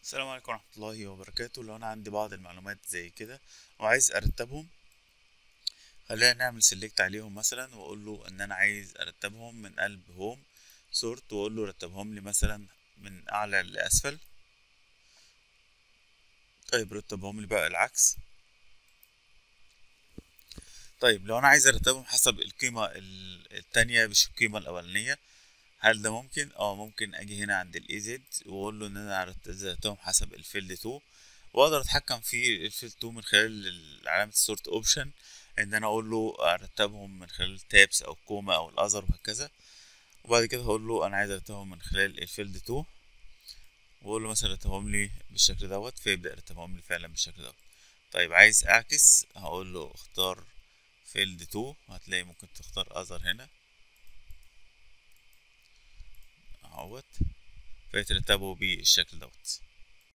السلام عليكم ورحمة الله وبركاته لو أنا عندي بعض المعلومات زي كده وعايز أرتبهم خلينا نعمل سيلكت عليهم مثلا وأقول له إن أنا عايز أرتبهم من قلب هوم سورت وأقول له رتبهم لي مثلا من أعلى لأسفل طيب رتبهم لي بقى العكس طيب لو أنا عايز أرتبهم حسب القيمة ال- التانية مش القيمة الأولانية هل ده ممكن اه ممكن اجي هنا عند الاي زد واقول له ان انا رتبتهم حسب الفيلد 2 واقدر اتحكم في الفيلد 2 من خلال ال- علامة السورت اوبشن ان انا اقول له ارتبهم من خلال تابس او كوما او الاذر وهكذا وبعد كده هقول له انا عايز ارتبهم من خلال الفيلد 2 واقول له مثلا رتبهم لي بالشكل دوت فيبدأ يرتبهم لي فعلا بالشكل دوت طيب عايز اعكس هقول له اختار فيلد 2 هتلاقي ممكن تختار اذر هنا اهوت فيترتبوا بالشكل دوت